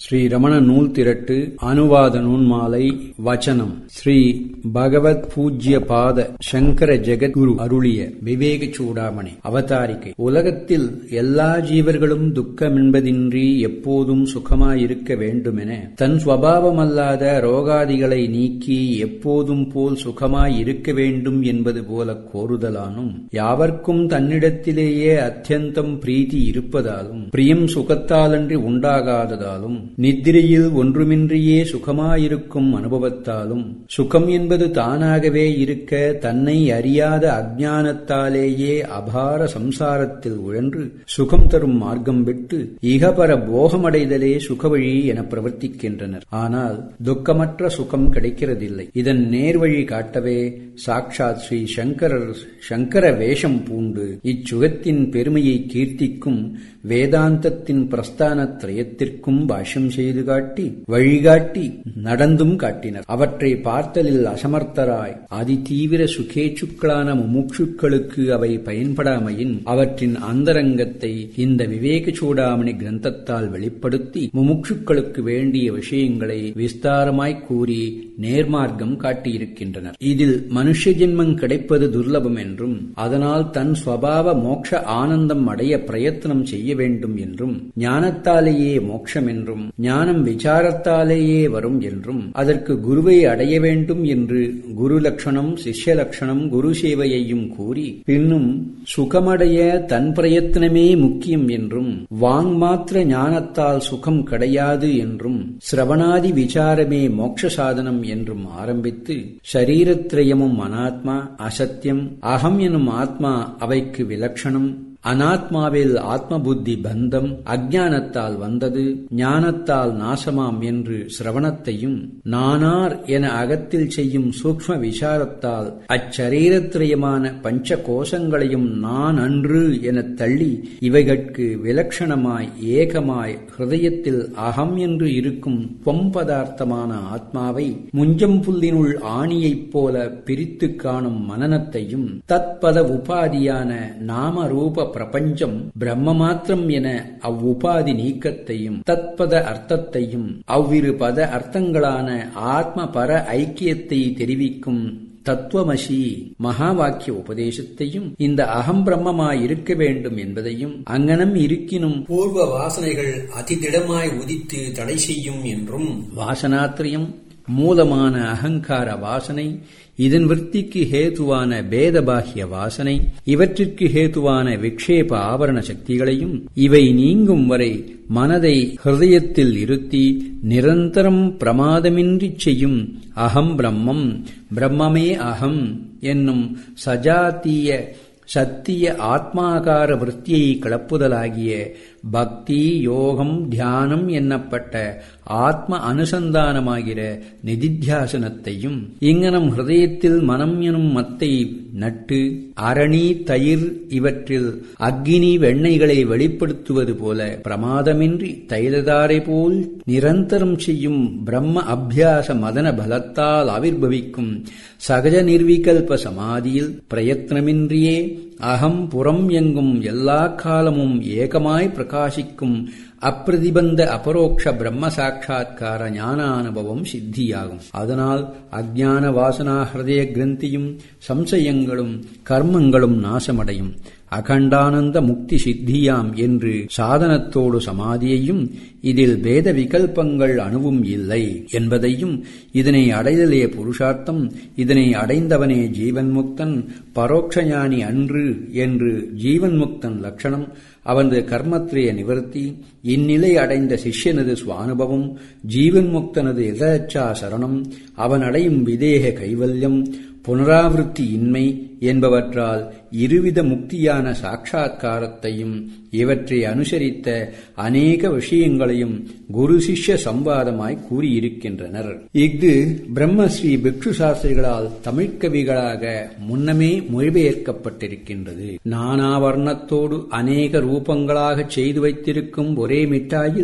ஸ்ரீ ரமண நூல் திரட்டு அனுவாத நூன்மாலை வச்சனம் ஸ்ரீ பகவத் பூஜ்ய பாத சங்கர ஜெகத்குரு அருளிய விவேக சூடாமணி அவதாரிக்கை உலகத்தில் எல்லா ஜீவர்களும் துக்கமென்பதின்றி எப்போதும் சுகமாயிருக்க வேண்டுமென தன் சுவாவமல்லாத ரோகாதிகளை நீக்கி எப்போதும் போல் சுகமாயிருக்க வேண்டும் என்பது போல கோருதலானும் யாவர்க்கும் தன்னிடத்திலேயே அத்தியந்தம் பிரீதி இருப்பதாலும் பிரியம் சுகத்தாலன்றி உண்டாகாததாலும் நித்திரையில் ஒன்றுமின்றியே சுகமாயிருக்கும் அனுபவத்தாலும் சுகம் என்பது தானாகவே இருக்க தன்னை அறியாத அஜானத்தாலேயே அபார சம்சாரத்தில் உழன்று சுகம் தரும் மார்க்கம் விட்டு இகபர போகமடைதலே சுகவழி என பிரவர்த்திக்கின்றனர் ஆனால் துக்கமற்ற சுகம் கிடைக்கிறதில்லை இதன் நேர்வழி காட்டவே சாக்ஷாத் ஸ்ரீ சங்கரர் சங்கர வேஷம் பூண்டு இச்சுகத்தின் பெருமையை கீர்த்திக்கும் வேதாந்தத்தின் பிரஸ்தான திரயத்திற்கும் பாஷ்யம் செய்து காட்டி வழிகாட்டி நடந்தும் காட்டினர் அவற்றை பார்த்தலில் அசமர்த்தராய் அதிதீவிர சுகேச்சுக்களான முமுட்சுக்களுக்கு அவை பயன்படாமையின் அவற்றின் அந்தரங்கத்தை இந்த விவேக சூடாமணி கிரந்தத்தால் வெளிப்படுத்தி முமுட்சுக்களுக்கு வேண்டிய விஷயங்களை விஸ்தாரமாய் கூறி நேர்மார்க்கம் காட்டியிருக்கின்றனர் இதில் மனுஷ ஜென்மம் கிடைப்பது துர்லபம் என்றும் அதனால் தன் ஸ்வபாவ மோட்ச ஆனந்தம் அடைய பிரயத்தனம் செய்ய வேண்டும் என்றும் ஞானத்தாலேயே மோட்சம் என்றும் ஞானம் விசாரத்தாலேயே வரும் என்றும் அதற்கு குருவை அடைய வேண்டும் என்று குரு லட்சணம் சிஷ்ய லட்சணம் குரு சேவையையும் கூறி பின்னும் சுகமடைய தன் பிரயத்தனமே முக்கியம் என்றும் வாங் மாத்திர ஞானத்தால் சுகம் கிடையாது என்றும் சிரவணாதி விசாரமே மோட்ச சாதனம் என்றும் ஆரம்பித்து சரீரத்ரயமும் அனாத்மா அசத்தியம் அகம் எனும் ஆத்மா அவைக்கு விலட்சணம் அனாத்மாவில் ஆத்ம புத்தி பந்தம் அஜானத்தால் வந்தது ஞானத்தால் நாசமாம் என்று சிரவணத்தையும் நானார் என அகத்தில் செய்யும் சூக்ம விசாரத்தால் அச்சரீரத்திரயமான பஞ்ச கோஷங்களையும் நான் அன்று எனத் தள்ளி இவைகட்கு விலட்சணமாய் ஏகமாய் ஹிருதயத்தில் அகம் என்று இருக்கும் பொம்பதார்த்தமான ஆத்மாவை முஞ்சம் புல்லினுள் ஆணியைப் போல பிரித்து காணும் மனநத்தையும் தத்பத உபாதியான நாம ரூப பிரபஞ்சம் பிரம்ம மாத்திரம் என அவ்வுபாதி நீக்கத்தையும் தத்பத அர்த்தத்தையும் அவ்விரு பத அர்த்தங்களான ஆத்ம பர ஐக்கியத்தை தெரிவிக்கும் தத்துவமசி மகா வாக்கிய உபதேசத்தையும் இந்த அகம் பிரம்மமாய் இருக்க வேண்டும் என்பதையும் அங்கனம் இருக்கினும் பூர்வ வாசனைகள் அதிதிடமாய் உதித்து தடை செய்யும் என்றும் வாசனாத்திரியம் மூலமான அகங்கார வாசனை இதன் விற்த்திக்கு ஹேதுவான பேதபாகிய வாசனை இவற்றிற்கு ஹேதுவான விக்ஷேப ஆவரண சக்திகளையும் இவை நீங்கும் வரை மனதை ஹிருதயத்தில் இருத்தி நிரந்தரம் பிரமாதமின்றி செய்யும் அகம் பிரம்மம் பிரம்மமே அகம் என்னும் சஜாத்திய சத்திய ஆத்மாகார விற்த்தியை கிளப்புதலாகிய பக்தி யோகம் தியானம் என்னப்பட்ட ஆத்ம அனுசந்தானமாகிற நிதித்தியாசனத்தையும் இங்கனம் ஹிருதயத்தில் மனம் எனும் மத்தை நட்டு அரணி தயிர் இவற்றில் அக்கினி வெண்ணெய்களை வெளிப்படுத்துவது போல பிரமாதமின்றி தைலதாரை போல் நிரந்தரம் செய்யும் பிரம்ம அபியாச மதன பலத்தால் ஆவிர்வவிக்கும் சகஜ நிர்விகல்ப சமாதியில் பிரயத்னமின்றியே அகம் புறம் எங்கும் எல்லா காலமும் ஏகமாய் பிரகாசிக்கும் அப்பிரதிபந்த அபரோக்ஷ பிரம்ம சாட்சா்கார ஞானானுபவம் சித்தியாகும் அதனால் அஜான வாசனா ஹிருதய கிரந்தியும் சம்சயங்களும் கர்மங்களும் நாசமடையும் அகண்டானந்த முக்தி சித்தியாம் என்று சாதனத்தோடு சமாதியையும் இதில் பேத விகல்பங்கள் அணுவும் இல்லை என்பதையும் இதனை அடைதலே புருஷார்த்தம் இதனை அடைந்தவனே ஜீவன் முக்தன் பரோட்சஞானி அன்று என்று ஜீவன் முக்தன் லட்சணம் அவனது கர்மத்திரிய நிவர்த்தி இந்நிலை அடைந்த சிஷ்யனது சுவானுபவம் ஜீவன் முக்தனது எதச்சா சரணம் அவன் அடையும் விதேக கைவல்யம் புனராவிருத்தி இன்மை என்பவற்றால் இருவித முக்தியான சாட்சா்காரத்தையும் இவற்றை அனுசரித்த அநேக விஷயங்களையும் குரு சிஷ்ய சம்வாதமாய் கூறியிருக்கின்றனர் இஃது பிரம்மஸ்ரீ பிக்ஷு சாஸ்திரிகளால் தமிழ்கவிகளாக முன்னமே மொழிபெயர்க்கப்பட்டிருக்கின்றது நானாவர்ணத்தோடு அநேக ரூபங்களாக செய்து வைத்திருக்கும் ஒரே மிட்டாயில்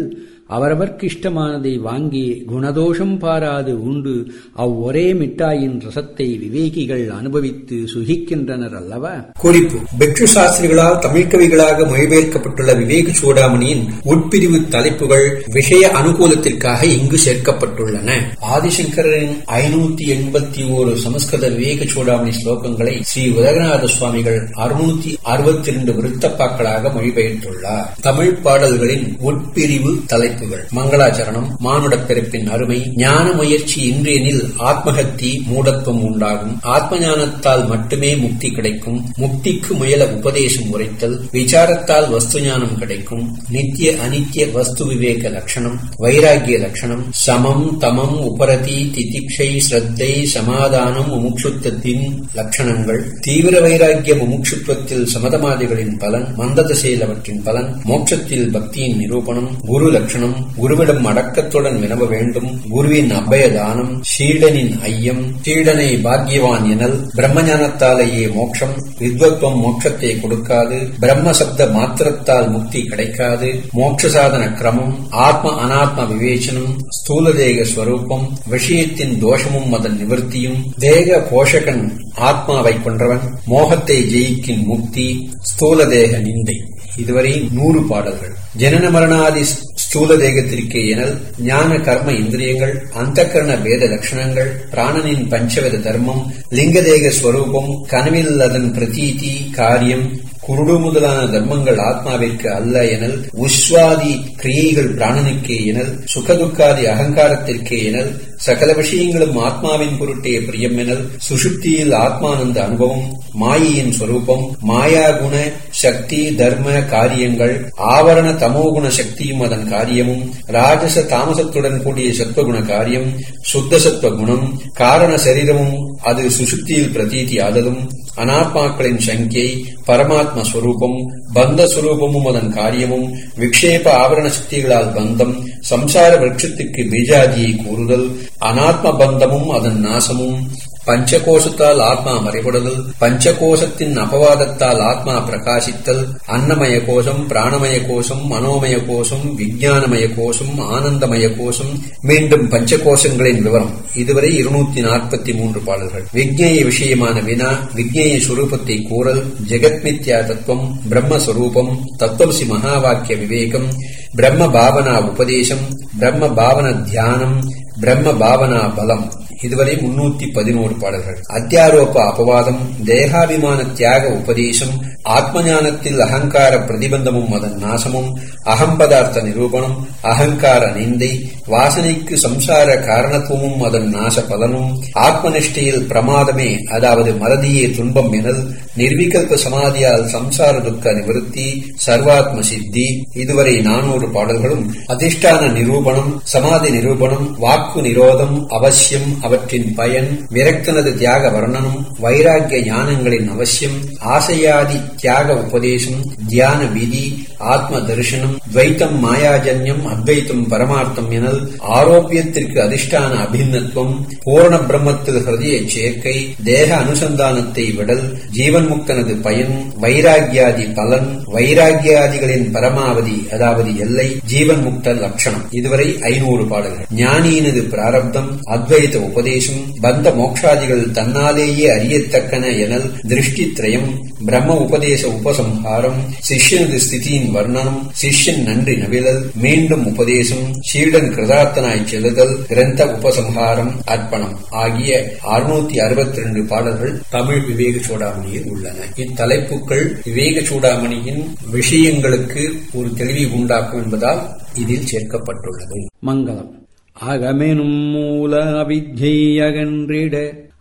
அவரவர்க்கு இஷ்டமானதை வாங்கி குணதோஷம் பாராது உண்டு அவ்வொரே மிட்டாயின் ரசத்தை விவேகிகள் அனுபவித்து சுகிக்கின்றனர் அல்லவா குறிப்பு பெற்று சாஸ்திரிகளால் தமிழ் கவிகளாக மொழிபெயர்க்கப்பட்டுள்ள விவேக சூடாமணியின் உட்பிரிவு தலைப்புகள் விஷய அனுகூலத்திற்காக இங்கு சேர்க்கப்பட்டுள்ளன ஆதிசங்கரின் ஐநூத்தி எண்பத்தி ஓரு சமஸ்கிருத விவேக சூடாமணி ஸ்லோகங்களை ஸ்ரீ உதகநாத சுவாமிகள் அறுநூத்தி அறுபத்தி இரண்டு விருத்தப்பாக்களாக மொழிபெயர்த்துள்ளார் தமிழ் பாடல்களின் உட்பிரிவு தலைப்புகள் மங்களாச்சரணம் மானுட பிறப்பின் அருமை ஞான முயற்சி இன்றியனில் ஆத்மஹத்தி மூடத்துவம் உண்டாகும் ஆத்ம ஞானத்தால் மட்டுமே முக்தி கிடைக்கும் முக்திக்கு முயல உபதேசம் உரைத்தல் விசாரத்தால் வஸ்து ஞானம் கிடைக்கும் நித்திய அனித்திய வஸ்து விவேக லட்சணம் வைராகிய லட்சணம் சமம் தமம் உபரதி திதிக்ஷை ஸ்ரத்தை சமாதானம் முமுட்சுத்தத்தின் லட்சணங்கள் தீவிர வைராகிய முமுட்சுத்துவத்தில் சமதமாதிகளின் பலன் மந்ததசையில் அவற்றின் பலன் மோட்சத்தில் பக்தியின் நிரூபணம் குரு லட்சணம் குருவிடம் அடக்கத்துடன் வினவ வேண்டும் குருவின் அபயதானம் சீடனின் ஐயம் சீடனை பாக்யவான் எனல் பிரம்மஞானத்தாலேயே மோட்சம் வித்வத்வம் மோட்சத்தை கொடுக்காது பிரம்ம சப்த மாத்திரத்தால் முக்தி கிடைக்காது மோட்ச சாதன கிரமம் ஆத்ம அனாத்ம விவேச்சனம் ஸ்தூல தேக ஸ்வரூபம் விஷயத்தின் தோஷமும் அதன் நிவர்த்தியும் தேக போஷகன் ஆத்மாவை கொன்றவன் மோகத்தை ஜெயிக்கின் முக்தி ஸ்தூல தேக நிந்தை இதுவரை நூறு பாடல்கள் ஜனன மரணாதி ஸ்தூல தேகத்திற்கே எனல் ஞான கர்ம இந்திரியங்கள் அந்த கரண பேத லட்சணங்கள் பிராணனின் பஞ்சவித தர்மம் லிங்கதேக ஸ்வரூபம் கனவில் அதன் பிரதீதி காரியம் குருடு முதலான தர்மங்கள் ஆத்மாவிற்கு அல்ல எனல் உஸ்வாதி கிரியைகள் பிராணனுக்கே எனல் சுகதுக்காதி அகங்காரத்திற்கே எனல் சகல விஷயங்களும் ஆத்மாவின் பொருட்டே பிரியம் எனல் சுஷுப்தியில் ஆத்மானந்த அனுபவம் மாயையின் ஸ்வரூபம் மாயா குண சக்தி தர்ம காரியங்கள் ஆவரண தமோகுண சக்தியும் அதன் காரியமும் ராஜச தாமசத்துடன் கூடிய சத்வகுண காரியம் சுத்த சத்வ குணம் காரண சரீரமும் அது சுசுப்தியில் பிரதீதி ஆதலும் அனாத்மாக்களின் சங்கை பரமாத்ம ஸ்வரூபம் பந்த சுரூபமும் அதன் காரியமும் விக்ஷேப ஆவரண சக்திகளால் பந்தம் சம்சார விரட்சத்துக்கு பீஜாதியை கூறுதல் அனாத்ம பந்தமும் அதன் நாசமும் பஞ்சகோஷத்தால் ஆத்மா மறைபடுதல் பஞ்சகோஷத்தின் அபவாதத்தால் ஆத்மா பிரகாசித்தல் அன்னமய கோஷம் பிராணமய கோஷம் மனோமய கோஷம் விஞ்ஞானமய கோஷம் ஆனந்தமய கோஷம் மீண்டும் பஞ்சகோஷங்களின் விவரம் இதுவரை இருநூத்தி நாற்பத்தி மூன்று பாடல்கள் விக்னேய விஷயமான வினா விக்னேய சுரூபத்தை கூறல் ஜெகத்மித்யா தத்துவம் பிரம்மஸ்வரூபம் தத்துவசி மகா வாக்கிய விவேகம் பிரம்ம பாவனா உபதேசம் பிரம்ம பாவன தியானம் பிரம்ம பாவனா பலம் இதுவரை முன்னூத்தி பதினோரு பாடல்கள் அத்தியாரோப அபவாதம் தேகாபிமான தியாக உபதேசம் ஆத்ம ஞானத்தில் அகங்கார பிரதிபந்தமும் அதன் நாசமும் அகம்பதார்த்த நிரூபணம் அகங்கார நிந்தை வாசனைக்கு சம்சார காரணத்துவமும் அதன் நாச பலனும் ஆத்மனிஷ்டையில் பிரமாதமே அதாவது மறதியே துன்பம் எனல் நிர்விகல்ப சமாதியால் சம்சார துக்க நிவர்த்தி சர்வாத்ம சித்தி இதுவரை நானூறு பாடல்களும் அதிஷ்டான நிரூபணம் சமாதி நிரூபணம் வாக்கு நிரோதம் அவசியம் அவற்றின் பயன் விரக்தனது தியாக வர்ணனம் வைராகிய ஞானங்களின் அவசியம் ஆசையாதி தியாக உபதேசம் தியான விதி ஆத்ம தரிசனம் துவைத்தம் மாயாஜன்யம் அத்வைத்தம் பரமார்த்தம் எனல் ஆரோக்கியத்திற்கு அதிஷ்டான அபிநத்துவம் பூரண பிரம்மத்தில் ஹிருதய சேர்க்கை தேக அனுசந்தானத்தை விடல் ஜீவன் முக்தனது பயன் வைராகியாதி பலன் வைராகியாதிகளின் பரமாவதி அதாவது எல்லை ஜீவன் முக்த லட்சணம் இதுவரை ஐநூறு பாடல்கள் ஞானியினது பிராரப்தம் அத்வைத உபதேசம் பந்த மோக்ஷாதிகள் தன்னாலேயே அறியத்தக்கன எனல் திருஷ்டி திரயம் பிரம்ம உபதேச உபசம்ஹாரம் சிஷ்யனது ஸ்திதியின் வர்ணனம் சிஷ்யன் நன்றி நவிழல் மீண்டும் உபதேசம் சீடன் கிருதார்த்தனாய் செல்லுதல் கிரந்த உபசம்ஹாரம் அர்ப்பணம் ஆகிய அறுநூத்தி அறுபத்தி ரெண்டு பாடல்கள் தமிழ் விவேக சூடாமணியில் உள்ளன இத்தலைப்புகள் விவேக சூடாமணியின் விஷயங்களுக்கு ஒரு தெளிவை உண்டாக்கும் என்பதால் இதில் சேர்க்கப்பட்டுள்ளது மங்களம் அகமெனும் மூல அவித்யை அகன்றிட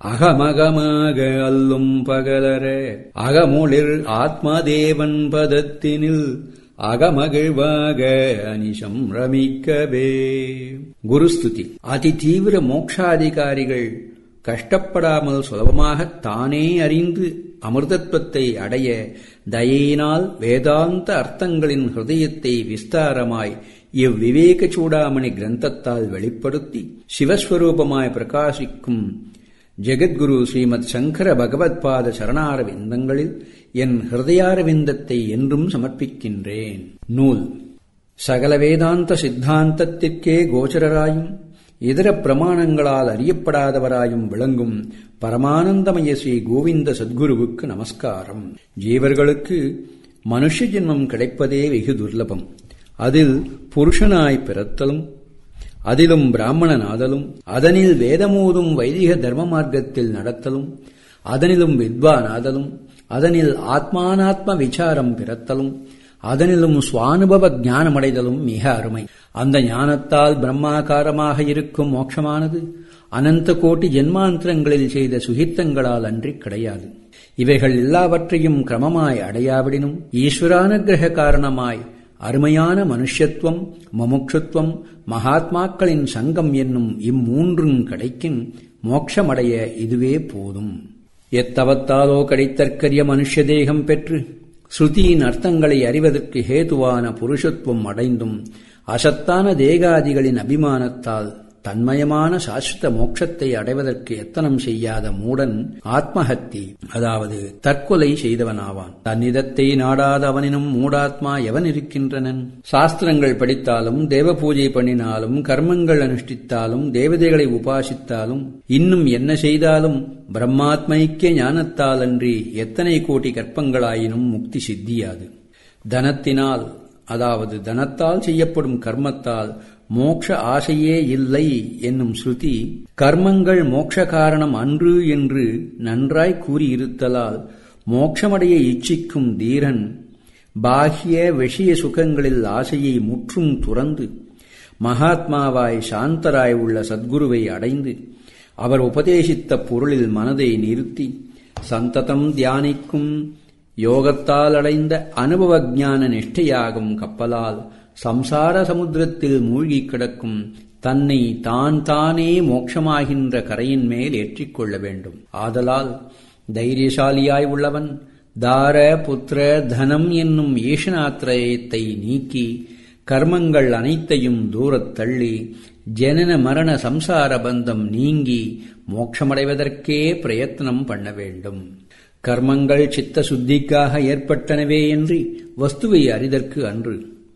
அகமகமாக அல்லும் பகலர அகமொளிர் ஆத்மதேவன் பதத்தினில் அகமகிழ்வாக அனிஷம் ரமிக்கவே குருஸ்துதி அதி தீவிர மோக்ஷாதிகாரிகள் கஷ்டப்படாமல் சுலபமாக தானே அறிந்து அமிர்தத்வத்தை அடைய தயையினால் வேதாந்த அர்த்தங்களின் ஹிருதயத்தை விஸ்தாரமாய் இவ்விவேக சூடாமணி கிரந்தத்தால் வெளிப்படுத்தி சிவஸ்வரூபமாய் பிரகாசிக்கும் ஜெகத்குரு ஸ்ரீமத் சங்கர பகவத்பாத சரணாரவிந்தங்களில் என் ஹிருதயாரவிந்தத்தை என்றும் சமர்ப்பிக்கின்றேன் நூல் சகல வேதாந்த சித்தாந்தத்திற்கே கோச்சரராயும் இதர பிரமாணங்களால் அறியப்படாதவராயும் விளங்கும் பரமானந்தமய ஸ்ரீ கோவிந்த சத்குருவுக்கு நமஸ்காரம் ஜீவர்களுக்கு மனுஷ ஜென்மம் கிடைப்பதே வெகு துர்லபம் அதில் புருஷனாய் பிறத்தலும் அதிலும் பிராமணனாதலும் அதனில் வேதமோதும் வைதிக தர்ம மார்க்கத்தில் நடத்தலும் அதனிலும் வித்வானாதலும் அதனில் ஆத்மானாத்ம விசாரம் பிறத்தலும் அதனிலும் சுவானுபவ ஞானமடைதலும் மிக அருமை அந்த ஞானத்தால் பிரம்மாகாரமாக இருக்கும் மோட்சமானது அனந்த கோட்டி ஜென்மாந்திரங்களில் செய்த சுகித்தங்களால் அன்றி கிடையாது இவைகள் எல்லாவற்றையும் கிரமமாய் அடையாவிடினும் ஈஸ்வரானுகிரக காரணமாய் அருமையான மனுஷத்துவம் மமுட்சுத்துவம் மகாத்மாக்களின் சங்கம் என்னும் இம்மூன்றும் கிடைக்கும் மோட்சமடைய இதுவே போதும் எத்தவத்தாலோ கிடைத்தற்கரிய மனுஷ தேகம் பெற்று ஸ்ருதியின் அர்த்தங்களை அறிவதற்கு ஹேதுவான புருஷத்துவம் அடைந்தும் அசத்தான தேகாதிகளின் அபிமானத்தால் தன்மயமான சாஸ்வத மோட்சத்தை அடைவதற்கு எத்தனம் செய்யாத மூடன் ஆத்மஹத்தி அதாவது தற்கொலை செய்தவனாவான் தன்னிதத்தை நாடாத அவனினும் மூடாத்மா எவன் இருக்கின்றனன் சாஸ்திரங்கள் படித்தாலும் தேவ பூஜை பண்ணினாலும் கர்மங்கள் அனுஷ்டித்தாலும் தேவதைகளை உபாசித்தாலும் இன்னும் என்ன செய்தாலும் பிரம்மாத்மைக்கிய ஞானத்தால் அன்றி எத்தனை கோடி கற்பங்களாயினும் முக்தி சித்தியாது தனத்தினால் அதாவது தனத்தால் செய்யப்படும் கர்மத்தால் மோக்ஷ ஆசையே இல்லை என்னும் ஸ்ருதி கர்மங்கள் மோட்ச காரணம் அன்று என்று நன்றாய் கூறியிருத்தலால் மோட்சமடைய இச்சிக்கும் தீரன் பாகிய விஷய சுகங்களில் ஆசையை முற்றும் துறந்து மகாத்மாவாய் சாந்தராய் உள்ள சத்குருவை அடைந்து அவர் உபதேசித்த பொருளில் மனதை நிறுத்தி சந்ததம் தியானிக்கும் யோகத்தால் அடைந்த அனுபவ ஞான நிஷ்டையாகும் கப்பலால் சம்சார சமுத்திரத்தில் மூழ்கிக் கிடக்கும் தன்னை தான் தானே மோட்சமாகின்ற கரையின் மேல் ஏற்றிக்கொள்ள வேண்டும் ஆதலால் தைரியசாலியாய் உள்ளவன் தார புத்திர தனம் என்னும் ஈஷனாத்திரயத்தை நீக்கி கர்மங்கள் அனைத்தையும் தூரத் தள்ளி ஜனன மரண சம்சார பந்தம் நீங்கி மோட்சமடைவதற்கே பிரயத்னம் பண்ண வேண்டும் கர்மங்கள் சித்த சுத்திக்காக ஏற்பட்டனவே என்று வஸ்துவை அறிதற்கு அன்று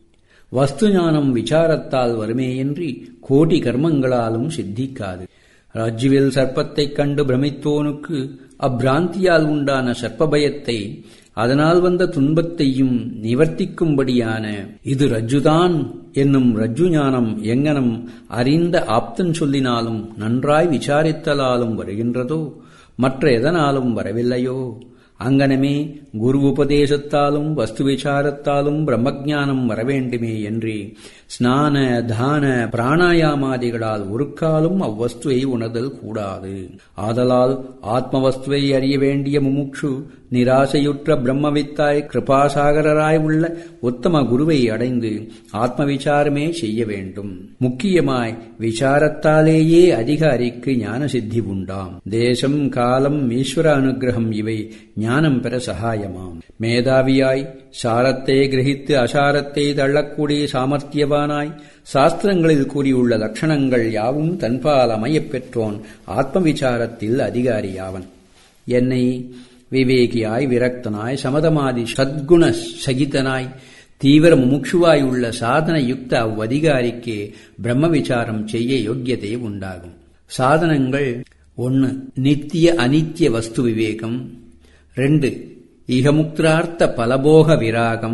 வஸ்து ஞானம் விசாரத்தால் வருமேயன்றி கோடி கர்மங்களாலும் சித்திக்காது ராஜ்யுவில் சர்ப்பத்தைக் கண்டு பிரமித்தோனுக்கு அப்பிராந்தியால் உண்டான சர்ப்பபயத்தை அதனால் வந்த துன்பத்தையும் நிவர்த்திக்கும்படியான இது ரஜ்ஜுதான் என்னும் ரஜ்ஜு ஞானம் எங்கனம் அறிந்த ஆப்தன் சொல்லினாலும் நன்றாய் விசாரித்தலாலும் வருகின்றதோ மற்ற எதனாலும் வரவில்லையோ அங்கனமே குரு உபதேசத்தாலும் வஸ்து விசாரத்தாலும் பிரம்மஜானம் வரவேண்டுமே என்று ஸ்நான தான பிராணாயாமாதிகளால் ஒரு காலும் அவ்வஸ்துவை உணர்தல் கூடாது ஆதலால் ஆத்மவஸ்துவை அறிய வேண்டிய முமுட்சு நிராசையுற்ற பிரம்மவித்தாய் கிருபாசாகரராய் உள்ள உத்தம குருவை அடைந்து ஆத்ம விசாரமே செய்ய வேண்டும் முக்கியமாய் விசாரத்தாலேயே அதிகாரிக்கு ஞான சித்தி உண்டாம் தேசம் காலம் ஈஸ்வர அனுகிரகம் இவை ஞானம் பெற சகாயமாம் மேதாவியாய் சாரத்தை கிரகித்து அசாரத்தை தள்ளக்கூடிய சாமர்த்தியவானாய் சாஸ்திரங்களில் கூறியுள்ள லட்சணங்கள் யாவும் தன்பால் அமையப் பெற்றோன் ஆத்ம விசாரத்தில் அதிகாரியாவன் என்னை விவேகியாய் விரக்தனாய் சமதமாதி சத்குண சகிதனாய் தீவிர முமுட்சுவாய் உள்ள சாதன யுக்த அவ்வதிகாரிக்கு பிரம்ம விசாரம் செய்ய யோக்கியதை உண்டாகும் சாதனங்கள் ஒன்று நித்திய அனித்திய வஸ்து விவேகம் ரெண்டு இகமுக்திரார்த்த பலபோக விராகம்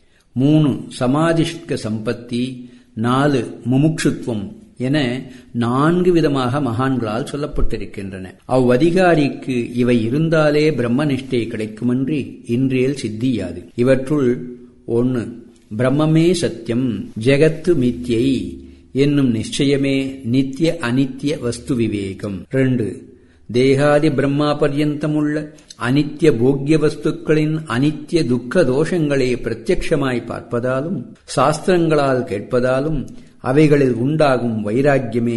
மூணு சமாதிஷ்க சம்பத்தி நாலு முமுட்சுத்துவம் என நான்கு விதமாக மகான்களால் சொல்லப்பட்டிருக்கின்றன அவ்வதிகாரிக்கு இவை இருந்தாலே பிரம்மனிஷ்டை கிடைக்குமன்றி இன்றியல் சித்தியாது இவற்றுள் ஒன்று பிரம்மமே சத்தியம் ஜெகத்து மித்யை என்னும் நிச்சயமே நித்திய அனித்திய வஸ்து விவேகம் ரெண்டு தேகாதி பிரம்மா பர்யந்தமுள்ள அனித்திய போக்கிய வஸ்துக்களின் அனித்திய துக்க தோஷங்களை பிரத்யட்சமாய் பார்ப்பதாலும் சாஸ்திரங்களால் கேட்பதாலும் அவைகளில் உண்டாகும் வைராக்கியமே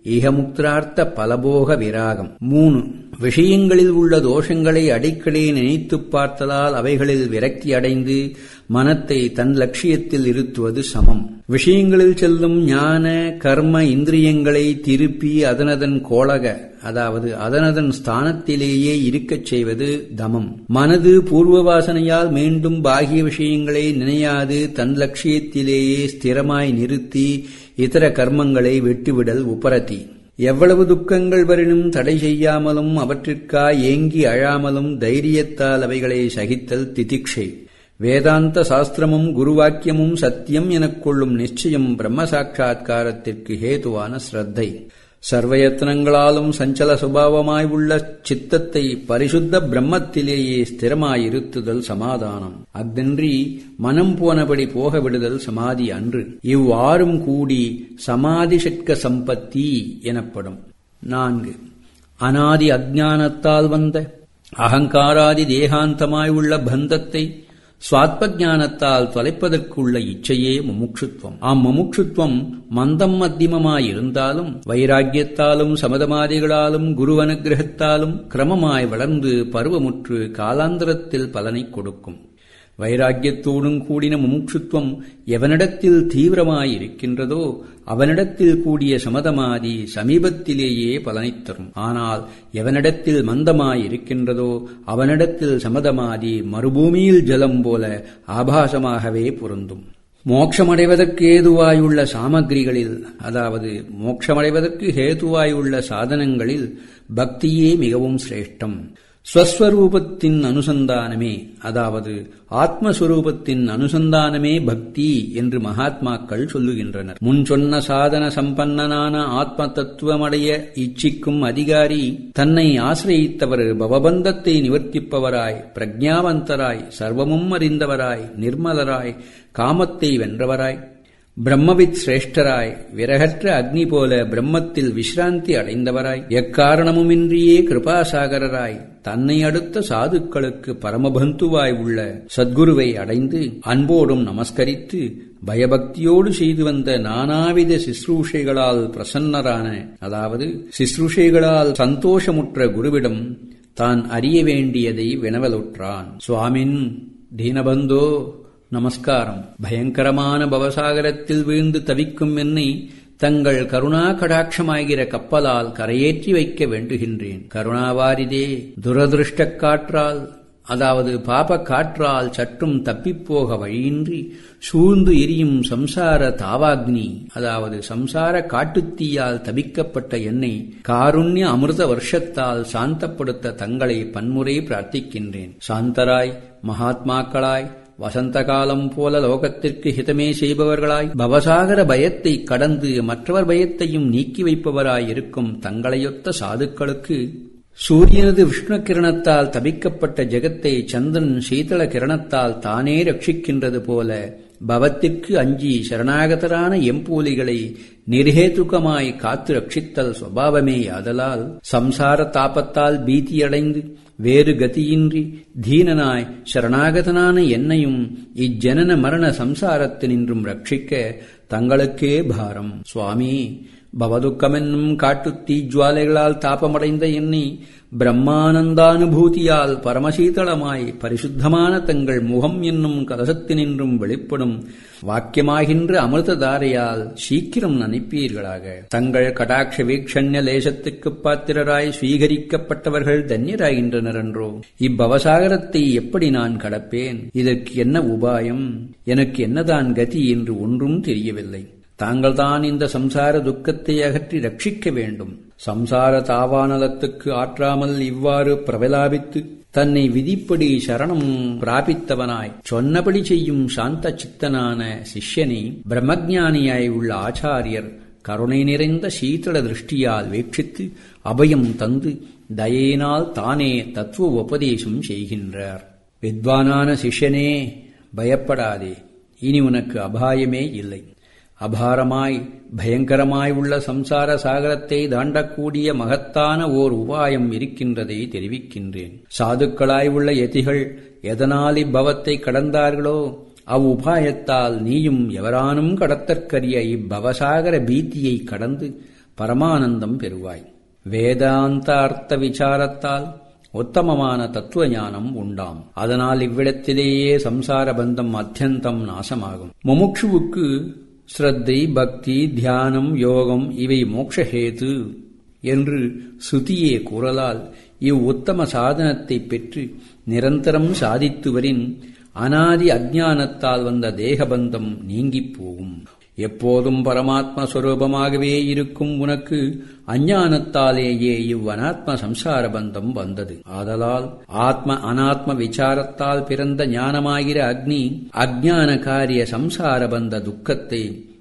ஈகமுக்திரார்த்த பலபோக விராகம் மூணு விஷயங்களில் உள்ள தோஷங்களை அடிக்கடி நினைத்துப் பார்த்தலால் அவைகளில் விரக்தி அடைந்து மனத்தை தன் லட்சியத்தில் இருத்துவது சமம் விஷயங்களில் செல்லும் ஞான கர்ம இந்திரியங்களை திருப்பி அதனதன் கோளக அதாவது அதனதன் ஸ்தானத்திலேயே இருக்கச் செய்வது தமம் மனது பூர்வ வாசனையால் மீண்டும் பாகிய விஷயங்களை நினையாது தன் லட்சியத்திலேயே ஸ்திரமாய் நிறுத்தி இதர கர்மங்களை வெட்டுவிடல் உபரதி எவ்வளவு துக்கங்கள் வரினும் தடை செய்யாமலும் அவற்றிற்காய் ஏங்கி அழாமலும் தைரியத்தால் அவைகளை சகித்தல் திதிக்ஷை வேதாந்த சாஸ்திரமும் குருவாக்கியமும் சத்தியம் எனக் கொள்ளும் நிச்சயம் பிரம்ம சாட்சா்காரத்திற்கு ஹேதுவான ஸ்ரத்தை சர்வயத்தனங்களாலும் சஞ்சல சுபாவமாய் உள்ள சித்தத்தை பரிசுத்த பிரம்மத்திலேயே ஸ்திரமாயிருத்துதல் சமாதானம் அஃதன்றி மனம் போனபடி போக விடுதல் சமாதி அன்று இவ்வாறும் கூடி சமாதி ஷட்க சம்பத்தி எனப்படும் நான்கு அனாதி அஜானத்தால் வந்த அகங்காராதி தேகாந்தமாய் உள்ள பந்தத்தை சுவாத்மஜானத்தால் தொலைப்பதற்குள்ள இச்சையே முமுட்சுத்வம் அம்முமுட்சுத்வம் மந்தம் மத்தியமமாயிருந்தாலும் வைராக்கியத்தாலும் சமதமாதிகளாலும் குரு அனுகிரகத்தாலும் கிரமமாய் வளர்ந்து பருவமுற்று காலாந்தரத்தில் பலனை கொடுக்கும் வைராக்கியத்தோடும் கூடின முமுட்சுத்துவம் எவனிடத்தில் தீவிரமாயிருக்கின்றதோ அவனிடத்தில் கூடிய சமதமாதி சமீபத்திலேயே பலனைத் தரும் ஆனால் எவனிடத்தில் மந்தமாயிருக்கின்றதோ அவனிடத்தில் சமதமாதி மறுபூமியில் ஜலம் போல ஆபாசமாகவே பொருந்தும் மோட்சமடைவதற்கு ஏதுவாயுள்ள சாமகிரிகளில் அதாவது மோட்சமடைவதற்கு ஹேதுவாயுள்ள சாதனங்களில் பக்தியே மிகவும் சிரேஷ்டம் ஸ்வஸ்வரூபத்தின் அனுசந்தானமே அதாவது ஆத்மஸ்வரூபத்தின் அனுசந்தானமே பக்தி என்று மகாத்மாக்கள் சொல்லுகின்றனர் முன் சொன்ன சாதன சம்பன்னனான ஆத்ம தத்துவமடைய இச்சிக்கும் அதிகாரி தன்னை ஆசிரயித்தவர் பவபந்தத்தை நிவர்த்திப்பவராய் பிரஜாவந்தராய் சர்வமும் அறிந்தவராய் நிர்மலராய் காமத்தை வென்றவராய் பிரம்மவித் சிரேஷ்டராய் விரகற்ற அக்னி போல பிரம்மத்தில் விசிராந்தி அடைந்தவராய் எக்காரணமுமின்றியே கிருபாசாகரராய் தன்னை அடுத்த சாதுக்களுக்கு பரமபந்துவாய் உள்ள சத்குருவை அடைந்து அன்போடும் நமஸ்கரித்து பயபக்தியோடு செய்து வந்த நானாவித சிஸ்ரூஷைகளால் பிரசன்னரான அதாவது சிஸ்ரூஷைகளால் சந்தோஷமுற்ற குருவிடம் தான் அறிய வேண்டியதை வினவலுற்றான் சுவாமின் தீனபந்தோ நமஸ்காரம் பயங்கரமான பவசாகரத்தில் வீழ்ந்து தவிக்கும் என்னை தங்கள் கருணா கடாட்சமாகிற கப்பலால் கரையேற்றி வைக்க வேண்டுகின்றேன் கருணாவாரிதே துரதிருஷ்ட காற்றால் அதாவது பாப காற்றால் சற்றும் தப்பிப்போக வழியின்றி சூழ்ந்து எரியும் சம்சார தாவாக்னி அதாவது சம்சார காட்டுத்தீயால் தபிக்கப்பட்ட என்னை காருண்ய அமிர்த வருஷத்தால் சாந்தப்படுத்த தங்களை பன்முறை பிரார்த்திக்கின்றேன் சாந்தராய் மகாத்மாக்களாய் வசந்த காலம் போல லோகத்திற்கு ஹிதமே செய்பவர்களாய் பவசாகர பயத்தை கடந்து மற்றவர் பயத்தையும் நீக்கி வைப்பவராய் இருக்கும் தங்களையொத்த சாதுக்களுக்கு சூரியனது விஷ்ணு கிரணத்தால் தபிக்கப்பட்ட ஜெகத்தை சந்திரன் சீதள கிரணத்தால் தானே ரட்சிக்கின்றது போல பவத்திற்கு அஞ்சி சரணாகதரான எம்போலிகளை நிர்ஹேதுகமாய் காத்து ரட்சித்தல் சுவாவமே ஆதலால் சம்சார தாபத்தால் பீதியடைந்து வேறு கதியின்றி தீனனாய் சரணாகதனான என்னையும் இஜ்ஜனன மரண சம்சாரத்தினின்றும் ரட்சிக்க தங்களுக்கே பாரம் சுவாமி பவதுக்கமென்னும் காட்டுத் தீஜ்வாலைகளால் தாபமடைந்த என்னை பிரம்மானந்தானுபூதியால் பரமசீதளமாய் பரிசுத்தமான தங்கள் முகம் என்னும் கலசத்தினின்றும் வெளிப்படும் வாக்கியமாகின்ற அமிர்ததாரையால் சீக்கிரம் நினைப்பீர்களாக தங்கள் கடாட்ச வீக்ஷண்ய லேசத்துக்குப் பாத்திரராய் ஸ்வீகரிக்கப்பட்டவர்கள் தன்யராகின்றனர் என்றோ இப்பவசாகரத்தை எப்படி நான் கடப்பேன் இதற்கு என்ன உபாயம் எனக்கு என்னதான் கதி என்று ஒன்றும் தெரியவில்லை தாங்கள்தான் இந்த சம்சார துக்கத்தை அகற்றி ரட்சிக்க வேண்டும் சம்சார தாவானலத்துக்கு ஆற்றாமல் இவ்வாறு பிரபலாபித்து தன்னை விதிப்படி சரணம் பிராபித்தவனாய் சொன்னபடி செய்யும் சாந்த சித்தனான சிஷ்யனை பிரம்மஜானியாய் உள்ள ஆச்சாரியர் கருணை நிறைந்த சீதள திருஷ்டியால் வீட்சித்து அபயம் தந்து தயையினால் தானே தத்துவ உபதேசம் செய்கின்றார் வித்வானான சிஷ்யனே பயப்படாதே இனி உனக்கு அபாயமே இல்லை அபாரமாய் பயங்கரமாய் உள்ள சம்சார சாகரத்தை தாண்டக்கூடிய மகத்தான ஓர் உபாயம் இருக்கின்றதை தெரிவிக்கின்றேன் சாதுக்களாய் உள்ள யதிகள் எதனால் இப்பவத்தை கடந்தார்களோ அவ்வுபாயத்தால் நீயும் எவரானும் கடத்தற்கரிய இப்பவசாகர பீத்தியை கடந்து பரமானந்தம் பெறுவாய் வேதாந்த அர்த்த விசாரத்தால் உத்தமமான தத்துவ ஞானம் உண்டாம் அதனால் இவ்விடத்திலேயே சம்சார பந்தம் அத்தியந்தம் நாசமாகும் முமுட்சுவுக்கு ஸ்ரத்தை பக்தி தியானம் யோகம் இவை மோக்ஷஹேது என்று சுதியே கூறலால் இவ் உத்தம சாதனத்தை பெற்று நிரந்தரம் சாதித்துவரின் அனாதி அஜானத்தால் வந்த தேகபந்தம் நீங்கிப் போகும் எப்போதும் பரமாத்ம ஸ்வரூபமாகவே இருக்கும் உனக்கு அஞ்ஞானத்தாலேயே இவ் அனாத்ம சம்சார பந்தம் வந்தது ஆதலால் ஆத்ம அனாத்ம விசாரத்தால் பிறந்த ஞானமாகிற அக்னி அஜ்ஞான காரிய சம்சார பந்த துக்கத்தை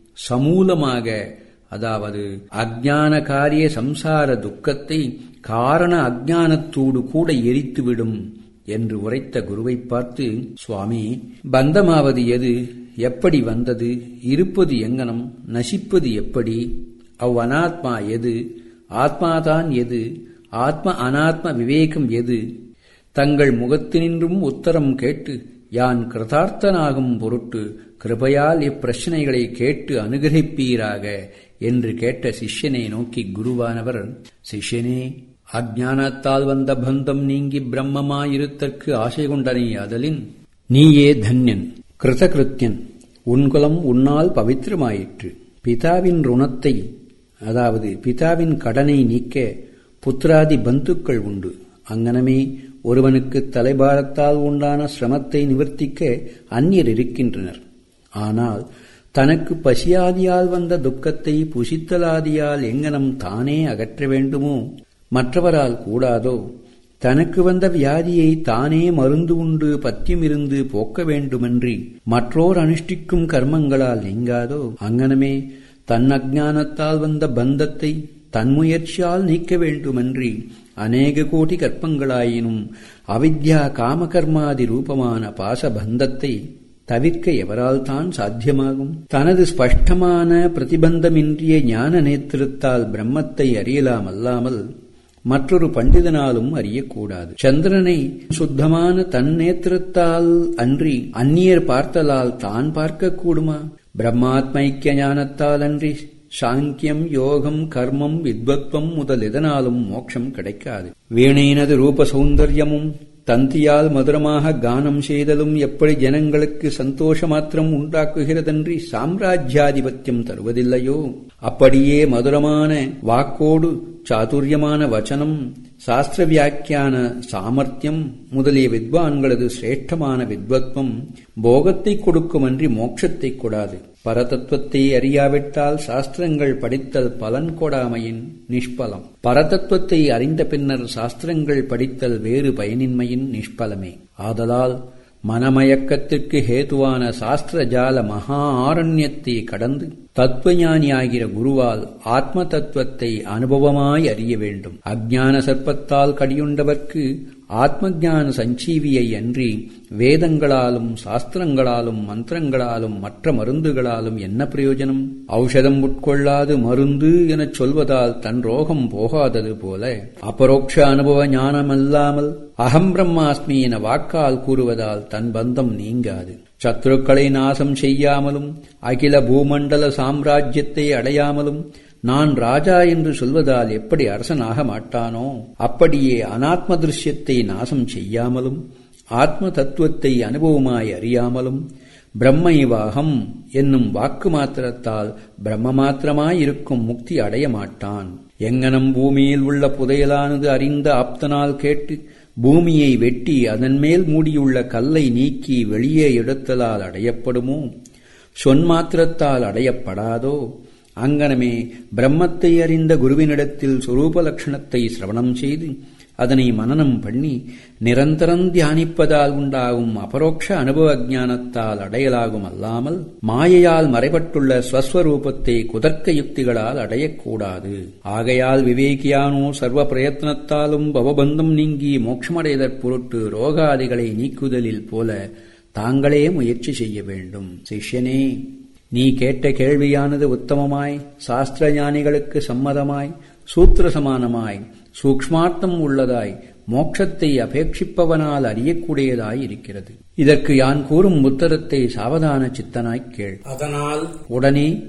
சமூலமாக அதாவது அஜ்ஞான காரிய சம்சார துக்கத்தை காரண அஜ்ஞானத்தோடு கூட எரித்துவிடும் என்று உரைத்த குருவை பார்த்து சுவாமி பந்தமாவது எது எப்படி வந்தது இருப்பது எங்கனம் நசிப்பது எப்படி அவ் அனாத்மா எது ஆத்மாதான் எது ஆத்ம அனாத்ம விவேகம் எது தங்கள் முகத்தினின்றும் உத்தரம் கேட்டு யான் கிருதார்த்தனாகும் பொருட்டு கிருபையால் இப்பிரச்சனைகளை கேட்டு அனுகிரகிப்பீராக என்று கேட்ட சிஷ்யனை நோக்கி குருவானவர் சிஷ்யனே அஜானத்தால் வந்த பந்தம் நீங்கி பிரம்மமாயிருத்தற்கு ஆசை கொண்டனை அதலின் நீயே தன்யன் கிருதகிருத்தியன் உன்குலம் உன்னால் பவித்திரமாயிற்று பிதாவின் ருணத்தை அதாவது பிதாவின் கடனை நீக்க புத்திராதி பந்துக்கள் உண்டு அங்கனமே ஒருவனுக்கு தலைபாரத்தால் உண்டான சிரமத்தை நிவர்த்திக்க அந்நியர் இருக்கின்றனர் ஆனால் தனக்கு பசியாதியால் வந்த துக்கத்தை புசித்தலாதியால் எங்கனம் தானே அகற்ற வேண்டுமோ மற்றவரால் கூடாதோ தனக்கு வந்த வியாதியை தானே மருந்து உண்டு பத்தியமிருந்து போக்க வேண்டுமன்றி மற்றோர் அனுஷ்டிக்கும் கர்மங்களால் நீங்காதோ அங்கனமே தன் அஜானத்தால் வந்த பந்தத்தை தன் முயற்சியால் நீக்க வேண்டுமன்றி அநேக கோடி கற்பங்களாயினும் அவித்யா காமகர்மாதி ரூபமான பாசபந்தத்தை தவிர்க்க எவரால் தான் சாத்தியமாகும் தனது ஸ்பஷ்டமான பிரதிபந்தமின்றிய ஞான நேத்திரத்தால் பிரம்மத்தை அறியலாம் அல்லாமல் மற்றொரு பண்டிதனாலும் அறியக்கூடாது சந்திரனை சுத்தமான தன் நேத்திரத்தால் அன்றி அந்நியர் பார்த்தலால் தான் பார்க்க கூடுமா பிரம்மாத்மைக்கிய ஞானத்தால் அன்றி சாங்கியம் யோகம் கர்மம் வித்வத்வம் முதல் எதனாலும் மோட்சம் கிடைக்காது வீணையினது ரூப சௌந்தர்யமும் தந்தியால் மதுரமாக கானம் செய்தலும் எப்படி ஜனங்களுக்கு சந்தோஷ மாத்திரம் உண்டாக்குகிறதன்றி சாம்ராஜ்யாதிபத்தியம் தருவதில்லையோ அப்படியே மதுரமான வாக்கோடு சாதுரியமான வச்சனம் சாஸ்திர வியாக்கியான சாமர்த்தியம் முதலிய வித்வான்களது சிரேஷ்டமான வித்வத்வம் போகத்தை கொடுக்குமன்றி மோட்சத்தை கொடாது பரதத்துவத்தை அறியாவிட்டால் சாஸ்திரங்கள் படித்தல் பலன் கொடாமையின் நிஷ்பலம் பரதத்துவத்தை அறிந்த பின்னர் சாஸ்திரங்கள் படித்தல் வேறு பயனின்மையின் நிஷ்பலமே ஆதலால் மனமயக்கத்திற்கு ஹேதுவான சாஸ்திர ஜால மகா ஆரண்யத்தை கடந்து தத்துவஞானியாகிற குருவால் ஆத்ம தத்துவத்தை அனுபவமாய் அறிய வேண்டும் அஜ்ஞான சர்ப்பத்தால் கடியுண்டவர்க்கு ஆத்ம ஜான சஞ்சீவியை அன்றி வேதங்களாலும் சாஸ்திரங்களாலும் மந்திரங்களாலும் மற்ற மருந்துகளாலும் என்ன பிரயோஜனம் ஔஷதம் உட்கொள்ளாது மருந்து எனச் சொல்வதால் தன் ரோகம் போகாதது போல அபரோக்ஷ அனுபவ ஞானமல்லாமல் அகம் பிரம்மாஸ்மி என வாக்கால் கூறுவதால் தன் பந்தம் நீங்காது சத்ருக்களை நாசம் செய்யாமலும் அகில பூமண்டல சாம்ராஜ்யத்தை அடையாமலும் நான் ராஜா என்று சொல்வதால் எப்படி அரசனாக மாட்டானோ அப்படியே அனாத்ம திருஷ்யத்தை நாசம் செய்யாமலும் ஆத்ம தத்துவத்தை அனுபவமாய் அறியாமலும் பிரம்மைவாகம் என்னும் வாக்கு மாத்திரத்தால் பிரம்ம மாத்திரமாயிருக்கும் முக்தி அடைய மாட்டான் எங்கனம் பூமியில் உள்ள புதையலானது அறிந்த ஆப்தனால் கேட்டு பூமியை வெட்டி அதன் மேல் மூடியுள்ள கல்லை நீக்கி வெளியே எடுத்தலால் அடையப்படுமோ சொன்மாத்திரத்தால் அடையப்படாதோ அங்கனமே பிரம்மத்தை அறிந்த குருவினிடத்தில் சுரூப லட்சணத்தை சிரவணம் செய்து அதனை மனனம் பண்ணி நிரந்தரம் தியானிப்பதால் உண்டாகும் அபரோக்ஷ அனுபவ ஞானத்தால் அடையலாகும் அல்லாமல் மாயையால் மறைபட்டுள்ள ஸ்வஸ்வரூபத்தை குதர்க்க யுக்திகளால் அடையக்கூடாது ஆகையால் விவேகியானோ சர்வ பிரயத்னத்தாலும் பவபந்தம் நீங்கி மோட்சமடைதற் பொருட்டு ரோகாதிகளை நீக்குதலில் போல தாங்களே முயற்சி செய்ய வேண்டும் சிஷ்யனே நீ கேட்ட கேள்வியானது உத்தமமாய் சாஸ்திர ஞானிகளுக்கு சம்மதமாய் சூத்திர சமானமாய் சூக்ஷ்மார்த்தம் உள்ளதாய் மோட்சத்தை அபேட்சிப்பவனால் அறியக்கூடியதாய் இருக்கிறது இதற்கு யான் கூறும் உத்தரத்தை சாவதான சித்தனாய்க் கேள் அதனால் உடனே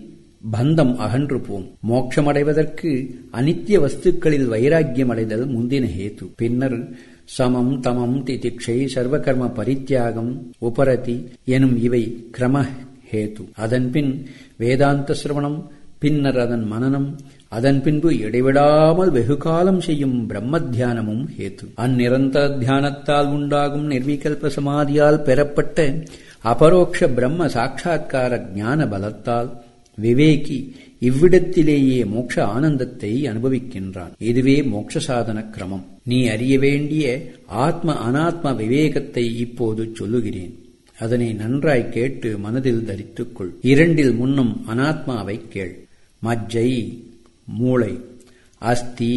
பந்தம் அகன்று போம் மோட்சமடைவதற்கு அனித்திய வஸ்துக்களில் வைராக்கியம் அடைதல் முந்தின ஹேத்து பின்னர் சமம் தமம் திதிக்ஷை சர்வகர்ம பரித்தியாகம் உபரதி எனும் இவை கிரம ஹேத்து அதன்பின் வேதாந்த சிரவணம் பின்னர் அதன் மனனம் அதன் பின்பு இடைவிடாமல் வெகுகாலம் செய்யும் பிரம்ம தியானமும் ஹேத்து அந்நிரந்தர தியானத்தால் உண்டாகும் நிர்விகல்ப சமாதியால் பெறப்பட்ட அபரோக்ஷ பிரம்ம சாட்சா்கார ஞான பலத்தால் விவேகி இவ்விடத்திலேயே மோட்ச ஆனந்தத்தை அனுபவிக்கின்றான் இதுவே மோட்ச சாதன கிரமம் நீ அறிய வேண்டிய ஆத்ம அனாத்ம விவேகத்தை இப்போது சொல்லுகிறேன் அதனை நன்றாய் கேட்டு மனதில் தரித்துக்கொள் இரண்டில் முன்னும் அனாத்மாவை கேள் மஜ்ஜை மூளை அஸ்தி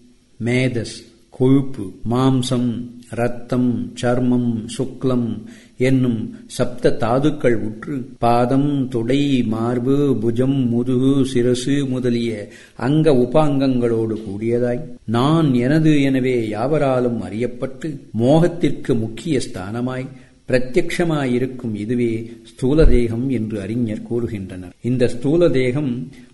மேதஸ் கொழுப்பு மாம்சம் ரத்தம் சர்மம் சுக்லம் என்னும் சப்த தாதுக்கள் உற்று பாதம் தொடை மார்பு புஜம் முதுகு சிரசு முதலிய அங்க உபாங்கங்களோடு கூடியதாய் நான் எனது எனவே யாவராலும் அறியப்பட்டு மோகத்திற்கு முக்கிய ஸ்தானமாய் பிரத்யக்ஷமாயிருக்கும் இதுவே ஸ்தூல தேகம் என்று அறிஞர் கூறுகின்றனர் இந்த ஸ்தூல தேகம்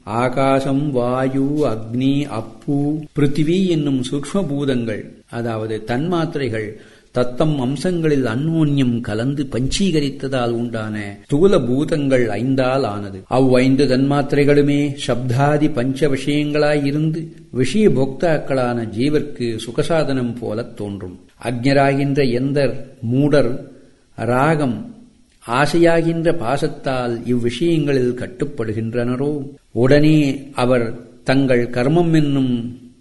ஆகாசம் வாயு அக்னி அப்பு பிருத்திவி என்னும் சூக்ம பூதங்கள் அதாவது தன்மாத்திரைகள் தத்தம் அம்சங்களில் அந்யோன்யம் கலந்து பஞ்சீகரித்ததால் உண்டான ஸ்தூல பூதங்கள் ஐந்தால் ஆனது அவ்வைந்து தன்மாத்திரைகளுமே சப்தாதி பஞ்ச விஷயங்களாயிருந்து விஷய போக்தாக்களான ஜீவர்க்கு சுகசாதனம் போலத் தோன்றும் அக்ஞராகின்ற எந்தர் மூடர் ராகம் ஆசையாகின்ற பாசத்தால் இவ்விஷயங்களில் கட்டுப்படுகின்றனரோ உடனே அவர் தங்கள் கர்மம் என்னும்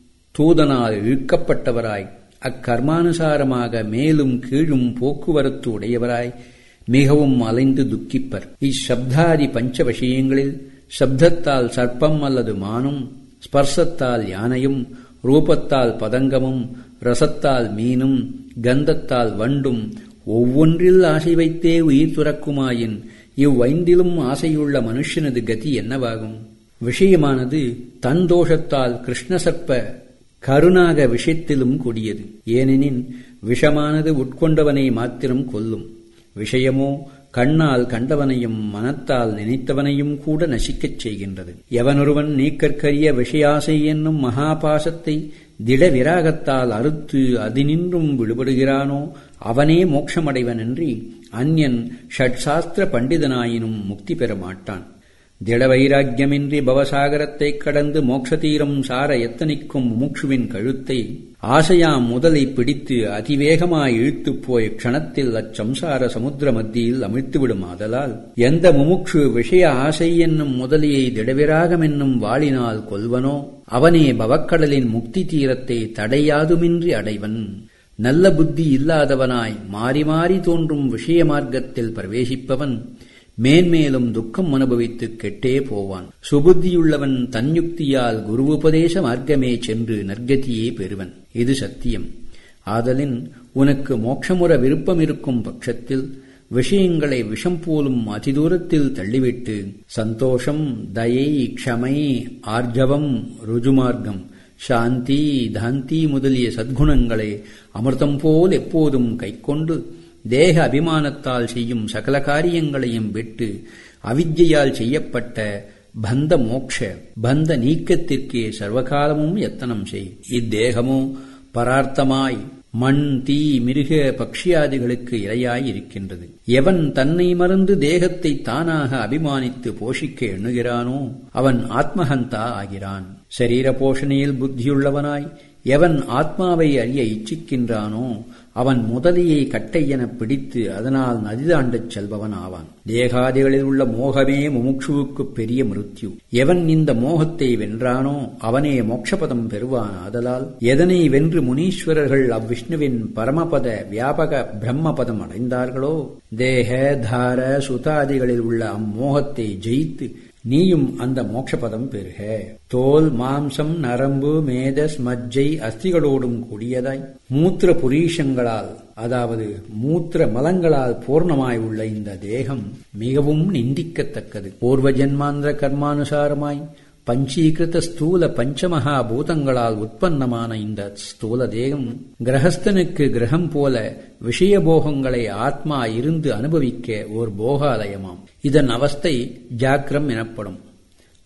தூதனால் இழுக்கப்பட்டவராய் அக்கர்மானுசாரமாக மேலும் கீழும் போக்குவரத்து உடையவராய் மிகவும் அலைந்து துக்கிப்பர் இச்சப்தாதி பஞ்ச விஷயங்களில் சப்தத்தால் சர்ப்பம் அல்லது மானும் ஸ்பர்சத்தால் யானையும் ரூபத்தால் பதங்கமும் ரசத்தால் மீனும் கந்தத்தால் வண்டும் ஒவ்வொன்றில் ஆசை வைத்தே உயிர் துறக்குமாயின் இவ்வைந்திலும் ஆசையுள்ள மனுஷனது கதி என்னவாகும் விஷயமானது தன் தோஷத்தால் கிருஷ்ணசர்ப்ப கருணாக விஷத்திலும் கொடியது ஏனெனின் விஷமானது உட்கொண்டவனை மாத்திரம் கொல்லும் விஷயமோ கண்ணால் கண்டவனையும் மனத்தால் நினைத்தவனையும் கூட நசிக்கச் செய்கின்றது எவனொருவன் நீக்கற்கரிய விஷயாசை என்னும் மகாபாசத்தை திட விராகத்தால் அறுத்து அதினின்றும் விடுபடுகிறானோ அவனே மோட்சமடைவனன்றி அந்யன் ஷட்சாஸ்திர பண்டிதனாயினும் முக்தி பெற மாட்டான் திட வைராக்கியமின்றி பவசாகரத்தைக் கடந்து மோட்சதீரம் சார எத்தனிக்கும் முமுட்சுவின் கழுத்தை ஆசையாம் முதலை பிடித்து அதிவேகமாய் இழுத்துப் போய் க்ஷணத்தில் அச்சம்சார சமுத்திர மத்தியில் அமிழ்த்துவிடும் ஆதலால் எந்த முமுட்சு விஷய ஆசை என்னும் முதலியை திடவிராகம் என்னும் வாளினால் கொல்வனோ அவனே பவக்கடலின் முக்தி தீரத்தை தடையாதுமின்றி அடைவன் நல்ல புத்தி இல்லாதவனாய் மாறி மாறி தோன்றும் விஷய மார்க்கத்தில் பிரவேசிப்பவன் மேன்மேலும் துக்கம் அனுபவித்து கெட்டே போவான் சுபுத்தியுள்ளவன் தன்யுக்தியால் குருவுபதேச மார்க்கமே சென்று நற்கதியே பெறுவன் இது சத்தியம் ஆதலின் உனக்கு மோட்சமுற விருப்பம் இருக்கும் பட்சத்தில் விஷயங்களை விஷம் போலும் அதிதூரத்தில் தள்ளிவிட்டு சந்தோஷம் தயை க்ஷமை ஆர்ஜவம் ருஜுமார்க்கம் சாந்தி தாந்தி முதலிய சத்குணங்களை அமிர்தம் போல் எப்போதும் கைக்கொண்டு தேக அபிமானத்தால் செய்யும் சகல காரியங்களையும் விட்டு அவித்யால் செய்யப்பட்ட பந்த மோக்ஷ பந்த நீக்கத்திற்கே சர்வகாலமும் எத்தனம் செய் இத்தேகமோ பரார்த்தமாய் மண் தீ மிருக பக்ஷியாதிகளுக்கு இரையாய் இருக்கின்றது எவன் தன்னை மறந்து தேகத்தை தானாக அபிமானித்து போஷிக்க எண்ணுகிறானோ அவன் ஆத்மஹந்தா ஆகிறான் சரீர போஷணையில் புத்தியுள்ளவனாய் எவன் ஆத்மாவை அறிய இச்சிக்கின்றானோ அவன் முதலியை கட்டை எனப் பிடித்து அதனால் நதி தாண்டச் செல்பவன் ஆவான் தேகாதிகளில் உள்ள மோகமே முமுட்சுவுக்கு பெரிய மிருத்யு எவன் இந்த மோகத்தை வென்றானோ அவனே மோட்சபதம் பெறுவான் ஆதலால் எதனை வென்று முனீஸ்வரர்கள் அவ்விஷ்ணுவின் பரமபத வியாபக பிரம்மபதம் அடைந்தார்களோ தேக தார சுதாதிகளில் உள்ள அம்மோகத்தை ஜெயித்து நீயும் அந்த மோட்சபதம் பெறுக தோல் மாம்சம் நரம்பு மேதஸ் மஜ்ஜை அஸ்திகளோடும் கூடியதாய் மூத்திர புரீஷங்களால் அதாவது மூத்திர மலங்களால் பூர்ணமாய் உள்ள இந்த தேகம் மிகவும் நிந்திக்கத்தக்கது பூர்வ ஜென்மாந்திர கர்மானுசாரமாய் பஞ்சீகிருத ஸ்தூல பஞ்சமகா பூதங்களால் உற்பத்தமான இந்த ஸ்தூல தேகம் கிரகஸ்தனுக்கு கிரகம் போல விஷயபோகங்களை ஆத்மா இருந்து அனுபவிக்க ஓர் போகாலயமாம் இதன் அவஸ்தை ஜாக்கிரம் எனப்படும்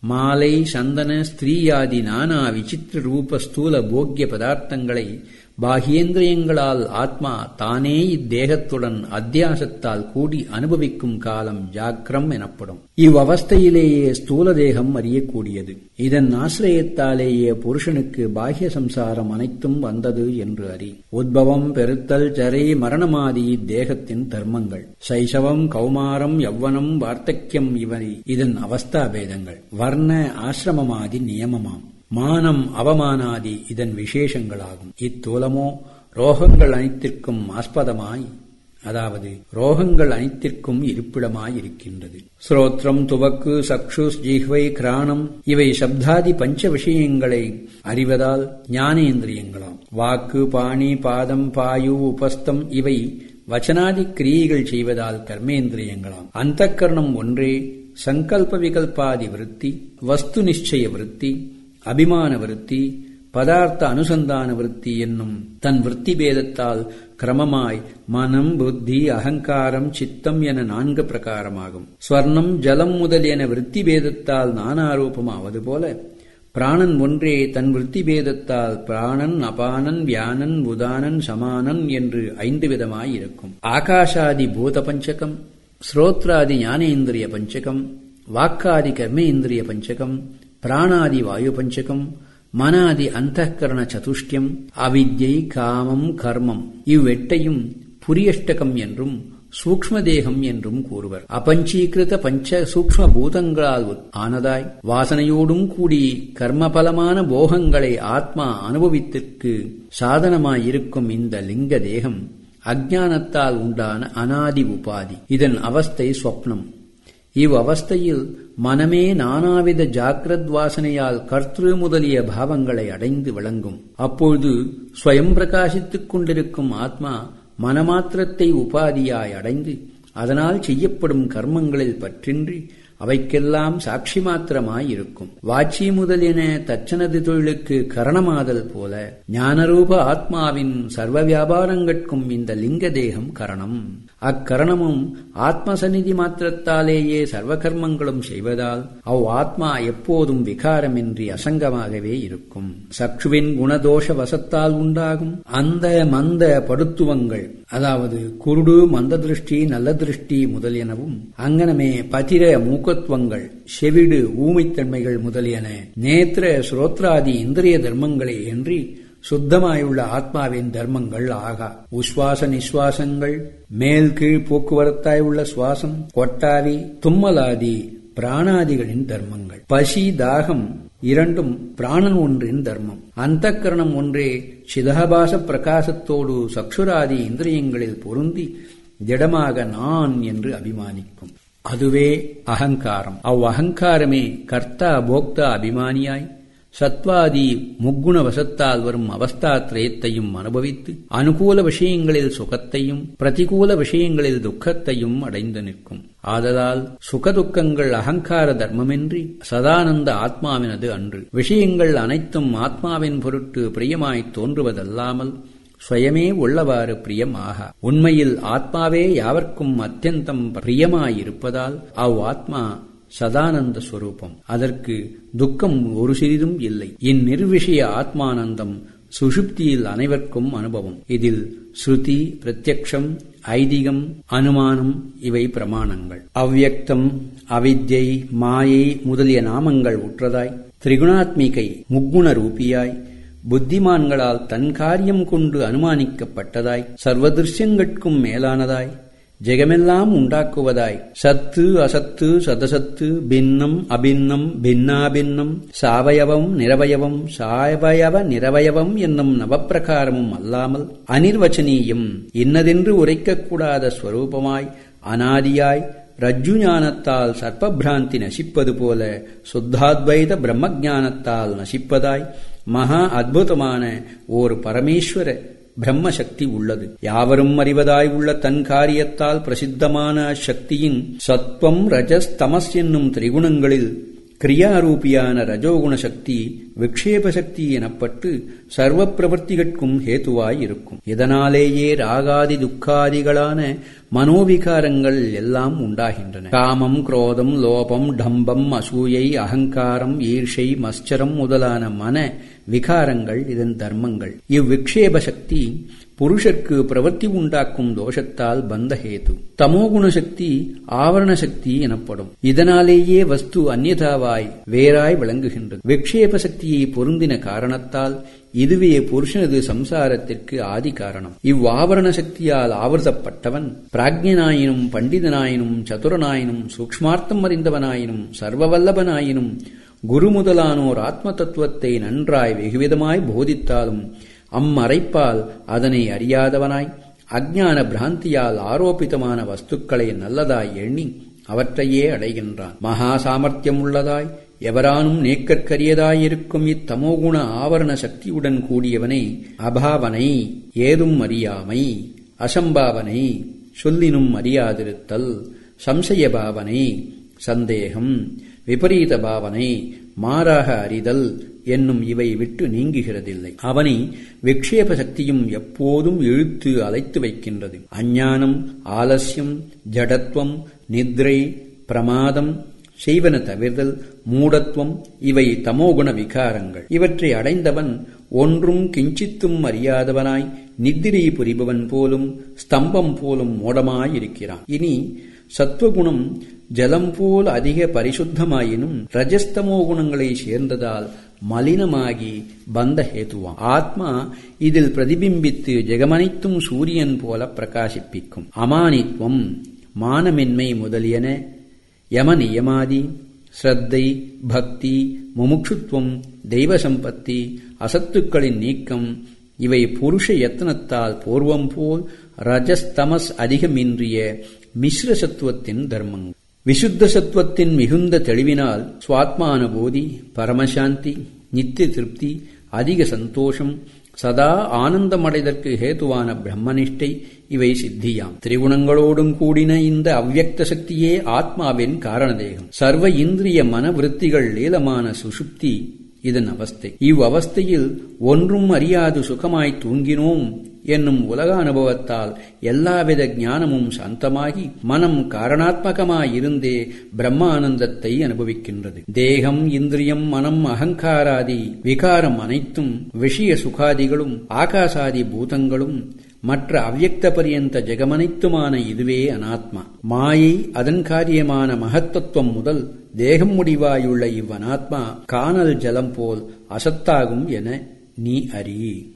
மாலை சந்தன ஸ்திரீயாதி நானா விசித்திர ரூப ஸ்தூல போக்கிய பதார்த்தங்களை பாகியேந்திரியங்களால் ஆத்மா தானே இத்தேகத்துடன் அத்தியாசத்தால் கூடி அனுபவிக்கும் காலம் ஜாக்கிரம் எனப்படும் இவ்வவஸ்தையிலேயே ஸ்தூல தேகம் அறியக்கூடியது இதன் ஆசிரியத்தாலேயே புருஷனுக்கு பாகிய சம்சாரம் அனைத்தும் வந்தது என்று அறி உத்பவம் பெருத்தல் ஜரை மரணமாதி தேகத்தின் தர்மங்கள் சைசவம் கௌமாரம் யவ்வனம் வார்த்தக்கியம் இவை இதன் அவஸ்தா பேதங்கள் வர்ண ஆசிரமமாதி நியமமாம் மானம் அவமானாதி இதன் விசேஷங்களாகும் இத்தூலமோ ரோகங்கள் அனைத்திற்கும் ஆஸ்பதமாய் அதாவது ரோகங்கள் அனைத்திற்கும் இருப்பிடமாய் இருக்கின்றது ஸ்ரோத்ரம் துவக்கு சக்ஷு ஜீஹ்வை கிராணம் இவை சப்தாதி பஞ்ச விஷயங்களை அறிவதால் ஞானேந்திரியங்களாம் வாக்கு பாணி பாதம் பாயு உபஸ்தம் இவை வச்சனாதி கிரியைகள் செய்வதால் கர்மேந்திரியங்களாம் அந்த கர்ணம் ஒன்றே சங்கல்ப விகல்பாதி விருத்தி வஸ்து நிச்சய விருத்தி அபிமான விருத்தி பதார்த்த அனுசந்தான விருத்தி என்னும் தன் விருத்தி பேதத்தால் கிரமமாய் மனம் புத்தி அகங்காரம் சித்தம் என நான்கு பிரகாரமாகும் ஸ்வர்ணம் ஜலம் முதலியன விருத்தி பேதத்தால் நானாரூபமாவது போல பிராணன் ஒன்றே தன் விருத்தி பேதத்தால் பிராணன் அபானன் வியானன் உதானன் சமானன் என்று ஐந்து விதமாயிருக்கும் ஆகாஷாதி பூத பஞ்சகம் ஸ்ரோத்ராதி ஞானேந்திரிய பஞ்சகம் வாக்காதி கர்மேந்திரிய பஞ்சகம் பிராணாதி வாயு பஞ்சகம் மனாதி அந்தகரண சதுஷ்டியம் அவித்யை காமம் கர்மம் இவ்வெட்டையும் புரியஷ்டகம் என்றும் சூக்ம தேகம் என்றும் கூறுவர் அபஞ்சீகிருத பஞ்ச சூக்ம பூதங்களால் ஆனதாய் வாசனையோடும் கூடி கர்மபலமான போகங்களை ஆத்மா அனுபவித்திற்கு சாதனமாயிருக்கும் இந்த லிங்க தேகம் அஜானத்தால் உண்டான அனாதி உபாதி இதன் அவஸ்தை ஸ்வப்னம் இவ்வவஸ்தையில் மனமே நானாவித ஜாக்கிரத் வாசனையால் கர்த்திரு முதலிய பாவங்களை அடைந்து விளங்கும் அப்பொழுது ஸ்வயம் பிரகாசித்துக் கொண்டிருக்கும் ஆத்மா மனமாத்திரத்தை உபாதியாய் அடைந்து அதனால் செய்யப்படும் கர்மங்களில் பற்றின்றி அவைக்கெல்லாம் சாட்சி மாத்திரமாயிருக்கும் வாட்சி முதலியன தச்சனது தொழிலுக்கு கரணமாதல் போல ஞானரூப ஆத்மாவின் சர்வ வியாபாரங்கட்கும் இந்த லிங்க தேகம் கரணம் அக்கரணமும் ஆத்மசந்நிதி மாத்திரத்தாலேயே சர்வ கர்மங்களும் செய்வதால் அவ் ஆத்மா எப்போதும் விகாரமின்றி அசங்கமாகவே இருக்கும் சக்ஷுவின் குணதோஷ வசத்தால் உண்டாகும் அந்த மந்த படுத்துவங்கள் அதாவது குருடு மந்த திருஷ்டி நல்ல திருஷ்டி முதலியனவும் அங்கனமே பதிர மூக்கத்துவங்கள் செவிடு ஊமைத்தன்மைகள் முதலியன நேத்திர சுரோத்ராதி இந்திரிய தர்மங்களே என்று சுத்தமாயுள்ள ஆத்மாவின் தர்மங்கள் ஆகா உஸ்வாச நிஸ்வாசங்கள் மேல் கீழ் போக்குவரத்தாய் உள்ள சுவாசம் கொட்டாவி தும்மலாதி பிராணாதிகளின் தர்மங்கள் பசி தாகம் இரண்டும் பிராணன் ஒன்றின் தர்மம் அந்த கரணம் ஒன்றே சிதாபாச பிரகாசத்தோடு சக்ஷுராதி இந்திரியங்களில் பொருந்தி திடமாக நான் என்று அபிமானிக்கும் அதுவே அகங்காரம் அவ் அகங்காரமே கர்த்தா போக்தா அபிமானியாய் சத்வாதி முக்குண வசத்தால் வரும் அவஸ்தாத்ரயத்தையும் அனுபவித்து அனுகூல விஷயங்களில் சுகத்தையும் பிரதிகூல விஷயங்களில் துக்கத்தையும் அடைந்து நிற்கும் ஆதலால் சுகதுக்கங்கள் அகங்கார தர்மமின்றி சதானந்த ஆத்மாவினது அன்று விஷயங்கள் அனைத்தும் ஆத்மாவின் பொருட்டு பிரியமாய்த் தோன்றுவதல்லாமல் ஸ்வயமே உள்ளவாறு பிரியம் ஆகா உண்மையில் ஆத்மாவே யாவர்க்கும் அத்தியந்தம் பிரியமாயிருப்பதால் அவ் ஆத்மா சதானந்த ஸ்வரூபம் அதற்கு துக்கம் ஒரு சிறிதும் இல்லை இந்நிர்விஷய ஆத்மானந்தம் சுஷுப்தியில் அனைவருக்கும் அனுபவம் இதில் ஸ்ருதி பிரத்யக்ஷம் ஐதிகம் அனுமானம் இவை பிரமாணங்கள் அவ்யக்தம் அவித்யை மாயை முதலிய நாமங்கள் உற்றதாய் திரிகுணாத்மிகை முக்குண ரூபியாய் புத்திமான்களால் தன் காரியம் கொண்டு அனுமானிக்கப்பட்டதாய் சர்வதிருஷ்யங்கட்கும் மேலானதாய் ஜெகமெல்லாம் உண்டாக்குவதாய் சத்து அசத்து சதசத்து பின்னம் அபின்னம் பின்னாபின்னம் சாவயவம் நிரவயவம் சாவயவ நிரவயவம் என்னும் நவப்பிரகாரமும் அல்லாமல் அனிர்வச்சனீயம் இன்னதென்று உரைக்கக்கூடாத ஸ்வரூபமாய் அனாதியாய் ரஜ்ஜு ஞானத்தால் சர்ப்பபிராந்தி நசிப்பது போல சுத்தாத்வைத பிரம்மஜானத்தால் நசிப்பதாய் மகா அத்புதமான ஓர் பரமேஸ்வர பிரம்மசக்தி உள்ளது யாவரும் அறிவதாய் உள்ள தன் காரியத்தால் பிரசித்தமான அச்சக்தியின் சத்வம் ரஜஸ் தமஸ் என்னும் திரிகுணங்களில் கிரியாரூபியான ரஜோகுண சக்தி விக்ஷேப சக்தி எனப்பட்டு சர்வ பிரவர்த்திகட்கும் ஹேத்துவாய் இருக்கும் இதனாலேயே ராகாதி துக்காதிகளான மனோவிகாரங்கள் எல்லாம் உண்டாகின்றன காமம் குரோதம் லோபம் டம்பம் அசூயை அகங்காரம் ஈர்ஷை மஸ்சரம் முதலான மன விகாரங்கள் இதன் தர்மங்கள் இவ்விக்ஷேப சக்தி புருஷர்க்கு பிரவர்த்தி உண்டாக்கும் தோஷத்தால் பந்தஹேது தமோகுண சக்தி ஆவரண சக்தி எனப்படும் இதனாலேயே வஸ்து அந்நியதாவாய் வேறாய் விளங்குகின்றது விக்ஷேப சக்தியை பொருந்தின காரணத்தால் இதுவே புருஷனது சம்சாரத்திற்கு ஆதி காரணம் இவ்வாவரண சக்தியால் ஆவர்த்தப்பட்டவன் பிராஜ்யனாயினும் பண்டிதனாயினும் சதுரனாயினும் சூக்ஷ்மார்த்தம் அறிந்தவனாயினும் சர்வவல்லபனாயினும் குரு முதலானோர் ஆத்ம தத்துவத்தை நன்றாய் வெகுவிதமாய் போதித்தாலும் அம்மறைப்பால் அதனை அறியாதவனாய் அஜ்ஞான பிராந்தியால் ஆரோபிதமான வஸ்துக்களை நல்லதாய் எண்ணி அவற்றையே அடைகின்றான் மகா சாமர்த்தியம் உள்ளதாய் எவரானும் நேக்கற்கரியதாயிருக்கும் இத்தமோகுண ஆவரண சக்தியுடன் கூடியவனை அபாவனை ஏதும் அறியாமை அசம்பாவனை சொல்லினும் அறியாதிருத்தல் சம்சய பாவனை சந்தேகம் விபரீத பாவனை மாறாக அறிதல் என்னும் இவை விட்டு நீங்குகிறதில்லை அவனை விக்ஷேப சக்தியும் எப்போதும் இழுத்து அலைத்து வைக்கின்றது அஞ்ஞானம் ஆலசியம் ஜடத்துவம் நித்ரை பிரமாதம் செய்வன தவிர்தல் மூடத்துவம் இவை தமோகுண விகாரங்கள் இவற்றை அடைந்தவன் ஒன்றும் கிஞ்சித்தும் அறியாதவனாய் நித்திரை புரிபவன் போலும் ஸ்தம்பம் போலும் மூடமாயிருக்கிறான் இனி சத்வகுணம் ஜலம் போல் அதிக பரிசுத்தமாயினும் ரஜஸ்தமோ குணங்களை சேர்ந்ததால் மலினமாகி பந்த ஹேதுவாம் ஆத்மா இதில் பிரதிபிம்பித்து ஜெகமனைத்தும் சூரியன் போல பிரகாசிப்பிக்கும் அமானித்வம் மானமின்மை முதலியன யம நியமாதி ஸ்ரத்தை பக்தி முமுட்சுத்துவம் தெய்வ சம்பத்தி அசத்துக்களின் நீக்கம் இவை புருஷ யத்தனத்தால் பூர்வம் போல் ரஜஸ்தமஸ் அதிகமின்றிய மிஸ்ர சத்துவத்தின் தர்மங்கள் விசுத்த சத்துவத்தின் மிகுந்த தெளிவினால் சுவாத்மானுபூதி பரமசாந்தி நித்திய திருப்தி அதிக சந்தோஷம் சதா ஆனந்தமடைதற்கு ஹேதுவான பிரம்மனிஷ்டை இவை சித்தியாம் திரிகுணங்களோடும் கூடின இந்த அவ்யக்த சக்தியே ஆத்மாவின் காரணதேகம் சர்வ இந்திரிய மனவிருத்திகள் லீலமான சுசுப்தி இதன் அவஸ்தை இவ்வவஸ்தையில் ஒன்றும் அறியாது சுகமாய் தூங்கினோம் என்னும் உலக அனுபவத்தால் எல்லாவித ஞானமும் சாந்தமாகி மனம் காரணாத்மகமாயிருந்தே பிரம்மானந்தத்தை அனுபவிக்கின்றது தேகம் இந்திரியம் மனம் அகங்காராதி விகாரம் அனைத்தும் விஷய சுகாதிகளும் ஆகாசாதி பூதங்களும் மற்ற அவ்யக்த பரியந்த ஜெகமனைத்துமான இதுவே அனாத்மா மாயை அதன் காரியமான மகத்தத்துவம் முதல் தேகம் முடிவாயுள்ள இவ்வனாத்மா காணல் ஜலம் போல் அசத்தாகும் என நீ அறி